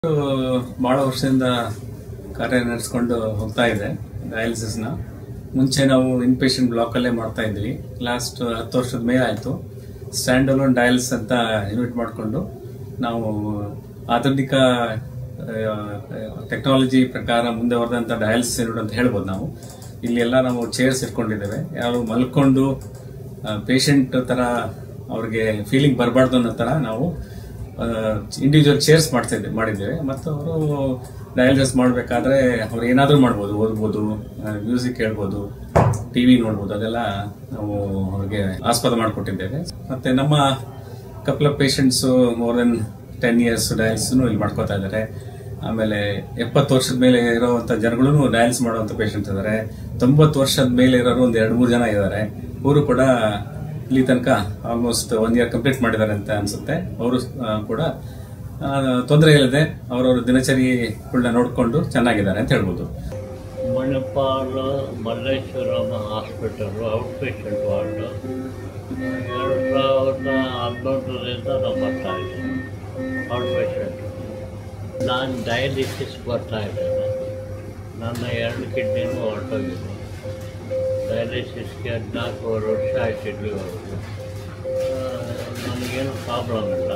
ಬಹಳ ವರ್ಷದಿಂದ ಕಾರ್ಯ ನಡೆಸ್ಕೊಂಡು ಹೋಗ್ತಾ ಇದೆ ಡಯಾಲಿಸಿಸ್ ನ ಮುಂಚೆ ನಾವು ಇನ್ ಪೇಷಂಟ್ ಬ್ಲಾಕ್ ಅಲ್ಲೇ ಮಾಡ್ತಾ ಇದ್ವಿ ಲಾಸ್ಟ್ ಹತ್ತು ವರ್ಷದ ಮೇಲೆ ಆಯ್ತು ಸ್ಟ್ಯಾಂಡ್ ಅಲೋನ್ ಡಯಲ್ಸ್ ಅಂತ ಯೂನಿಟ್ ಮಾಡಿಕೊಂಡು ನಾವು ಆಧುನಿಕ ಟೆಕ್ನಾಲಜಿ ಪ್ರಕಾರ ಮುಂದೆ ಹೊರದಂತ ಡಯಲ್ಸ್ ಯೂನಿಟ್ ಅಂತ ಹೇಳ್ಬೋದು ನಾವು ಇಲ್ಲಿ ಎಲ್ಲ ನಾವು ಚೇರ್ಸ್ ಇಟ್ಕೊಂಡಿದ್ದೇವೆ ಯಾರು ಮಲ್ಕೊಂಡು ಪೇಷಂಟ್ ತರ ಅವ್ರಿಗೆ ಫೀಲಿಂಗ್ ಬರಬಾರ್ದು ಅನ್ನೋ ತರ ನಾವು ಇಂಡಿವಿಜುವಲ್ ಚೇರ್ಸ್ ಮಾಡ್ತಾ ಇದ್ದೆ ಮಾಡಿದ್ದೇವೆ ಮತ್ತು ಅವರು ಡಯಾಲಿಸಿಸ್ ಮಾಡಬೇಕಾದ್ರೆ ಅವ್ರು ಏನಾದರೂ ಮಾಡ್ಬೋದು ಓದ್ಬೋದು ಮ್ಯೂಸಿಕ್ ಕೇಳ್ಬೋದು ಟಿವಿ ನೋಡ್ಬೋದು ಅದೆಲ್ಲ ನಾವು ಅವ್ರಿಗೆ ಆಸ್ಪದ ಮಾಡಿಕೊಟ್ಟಿದ್ದೇವೆ ಮತ್ತೆ ನಮ್ಮ couple of patients more then ten years dialysis ಇಲ್ಲಿ ಮಾಡ್ಕೋತಾ ಇದ್ದಾರೆ ಆಮೇಲೆ ಎಪ್ಪತ್ತು ವರ್ಷದ ಮೇಲೆ ಇರುವಂತ ಜನಗಳು ಡಯಾಲಿಸ್ ಮಾಡುವಂತ ಪೇಷಂಟ್ಸ್ ಇದ್ದಾರೆ ತೊಂಬತ್ತು ವರ್ಷದ ಮೇಲೆ ಇರೋರು ಒಂದು ಎರಡು ಮೂರು ಜನ ಇದ್ದಾರೆ ಅವರು ಕೂಡ ಇಲ್ಲಿ ತನಕ ಆಲ್ಮೋಸ್ಟ್ ಒನ್ ಇಯರ್ ಕಂಪ್ಲೀಟ್ ಮಾಡಿದ್ದಾರೆ ಅಂತ ಅನ್ಸುತ್ತೆ ಅವರು ಕೂಡ ತೊಂದರೆ ಇಲ್ಲದೆ ಅವರವ್ರ ದಿನಚರಿಗಳನ್ನ ನೋಡಿಕೊಂಡು ಚೆನ್ನಾಗಿದ್ದಾರೆ ಅಂತ ಹೇಳ್ಬೋದು Manipal Malleshwaram hospital out patient ward ಎರಡು ಸಾವಿರದ ಹನ್ನೊಂದರಿಂದ ನಾವು ಬರ್ತಾ ಇದ್ದೀನಿ ಔಟ್ ಪೇಷಂಟ್ ನಾನು ಡಯಾಲಿಸಿಸ್ ಬರ್ತಾ ಇದ್ದೇನೆ ನನ್ನ ಎರಡು ಕಿಡ್ನಿನೂ ಹೊರಟೋಗಿದೆ ಡಯಾಲಿಸಿಸ್ಗೆ ಹದಿನಾಲ್ಕೂವರೆ ವರ್ಷ ಆಯ್ತು ಇಲ್ಲಿವರೆಗೂ ನನಗೇನು ಪ್ರಾಬ್ಲಮ್ ಇಲ್ಲ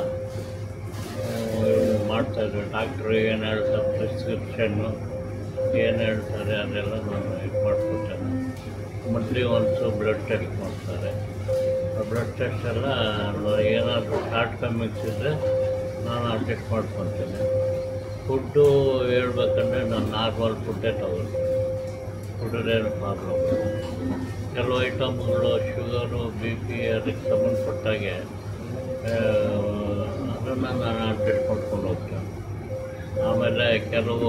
ಮಾಡ್ತಾರೆ ಡಾಕ್ಟ್ರು ಏನು ಹೇಳ್ತಾರೆ ಪ್ರಿಸ್ಕ್ರಿಪ್ಷನ್ನು ಏನು ಹೇಳ್ತಾರೆ ಅದೆಲ್ಲ ನಾನು ಇದು ಮಾಡ್ಕೊತೇನೆ ಮಂತ್ಲಿ ಒನ್ಸು ಬ್ಲಡ್ ಟೆಸ್ಟ್ ಮಾಡ್ತಾರೆ ಆ ಬ್ಲಡ್ ಟೆಸ್ಟ್ ಎಲ್ಲ ಏನಾದರೂ ಶಾರ್ಟ್ ಕಮ್ಮಿಂಗ್ಸ್ ಇದ್ದರೆ ನಾನು ಅಡ್ಜಸ್ಟ್ ಮಾಡ್ಕೊತೀನಿ ಫುಡ್ಡು ಹೇಳ್ಬೇಕಂದ್ರೆ ನಾನು ನಾರ್ಮಲ್ ಫುಡ್ಡೇ ತಗೋತೀನಿ ಫುಡ್ಡೇನು ಪ್ರಾಬ್ಲಮ್ ಕೆಲವು ಐಟಮ್ಗಳು ಶುಗರು ಬಿ ಪಿ ಅದಕ್ಕೆ ಸಂಬಂಧಪಟ್ಟಾಗೆ ಅದನ್ನು ನಾನು ಅಡ್ಜಸ್ಟ್ ಮಾಡ್ಕೊಂಡು ಹೋಗ್ತೇನೆ ಆಮೇಲೆ ಕೆಲವು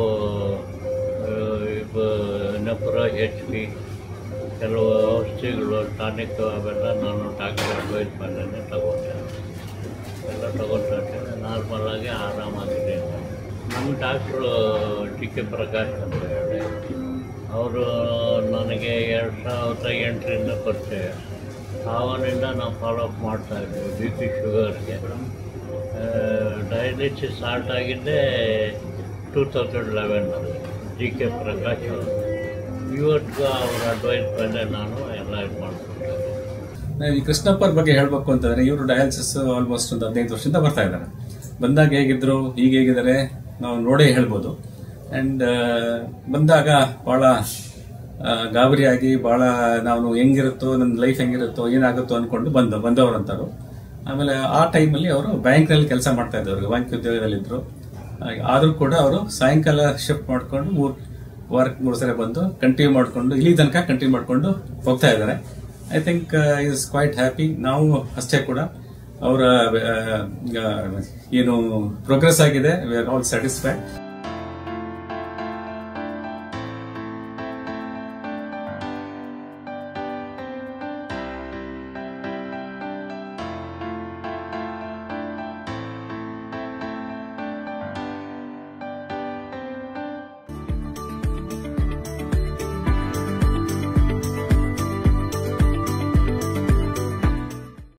ನೆಪುರ ಎಚ್ ಪಿ ಕೆಲವು ಔಷಧಿಗಳು ಟಾನಿಕ್ ಅವೆಲ್ಲ ನಾನು ಡಾಕ್ಟರ್ ಅಡ್ವೈಸ್ ಮೇಲೇ ತಗೊತೇನೆ ಎಲ್ಲ ತಗೊತಾ ಇದ್ದೇನೆ ನಾರ್ಮಲಾಗಿ ಆರಾಮಾಗಿದೆ ನಮ್ಮ ಡಾಕ್ಟ್ರು ಟಿ ಕೆ ಪ್ರಕಾಶ್ ಅಂತ ಹೇಳಿ ಅವರು ನನಗೆ ಎರಡು ಸಾವಿರದ ಎಂಟರಿಂದ ಪರಿಚಯ ಆವಾಗಿನಿಂದ ನಾವು ಫಾಲೋ ಅಪ್ ಮಾಡ್ತಾ ಇದ್ದೀವಿ ಬಿ ಪಿ ಶುಗರ್ಗೆ ಡಯಾಲಿಸಿಸ್ ಸ್ಟಾರ್ಟ್ ಆಗಿದ್ದೇ ಟೂ ತೌಸಂಡ್ ಲೆವೆನಲ್ಲಿ ಜಿ ಕೆ ಪ್ರಕಾಶ್ ಅವರು ಇವತ್ತು ಅವ್ರ ಅಡ್ವೈಸ್ ಮೇಲೆ ನಾನು ಎಲ್ಲ ಇದು ಮಾಡ್ಕೊಂಡಿದ್ದೆ ಈ ಕೃಷ್ಣಪ್ಪರ ಬಗ್ಗೆ ಹೇಳ್ಬೇಕು ಅಂತಂದ್ರೆ ಇವರು ಡಯಾಲಿಸಿಸ್ ಆಲ್ಮೋಸ್ಟ್ ಒಂದು ಹದಿನೈದು ವರ್ಷದಿಂದ ಬರ್ತಾ ಇದ್ದಾರೆ ಬಂದಾಗ ಹೇಗಿದ್ರು ಈಗ ಹೇಗಿದ್ದಾರೆ ನಾವು ನೋಡೇ ಹೇಳ್ಬೋದು ಅಂಡ್ ಬಂದಾಗ ಬಹಳ ಗಾಬರಿಯಾಗಿ ಬಹಳ ನಾನು ಹೆಂಗಿರುತ್ತೋ ನನ್ನ ಲೈಫ್ ಹೆಂಗಿರುತ್ತೋ ಏನಾಗುತ್ತೋ ಅನ್ಕೊಂಡು ಬಂದ ಬಂದವರಂತಾರು ಆಮೇಲೆ ಆ ಟೈಮಲ್ಲಿ ಅವರು ಬ್ಯಾಂಕ್ನಲ್ಲಿ ಕೆಲಸ ಮಾಡ್ತಾ ಇದ್ದವರು ಬ್ಯಾಂಕ್ ಉದ್ಯೋಗದಲ್ಲಿದ್ದರು ಆದರೂ ಕೂಡ ಅವರು ಸಾಯಂಕಾಲ ಶಿಫ್ಟ್ ಮಾಡ್ಕೊಂಡು ಮೂರ್ ವಾರಕ್ಕೆ ಮೂರು ಸಲ ಬಂದು ಕಂಟಿನ್ಯೂ ಮಾಡ್ಕೊಂಡು ಇಲ್ಲಿ ತನಕ ಕಂಟಿನ್ಯೂ ಮಾಡ್ಕೊಂಡು ಹೋಗ್ತಾ ಇದ್ದಾರೆ I think is quite happy ನಾವು ಅಷ್ಟೇ ಕೂಡ ಅವರ ಏನು ಪ್ರೋಗ್ರೆಸ್ ಆಗಿದೆ ವಿ ಆರ್ ಆಲ್ ಸ್ಯಾಟಿಸ್ಫೈಡ್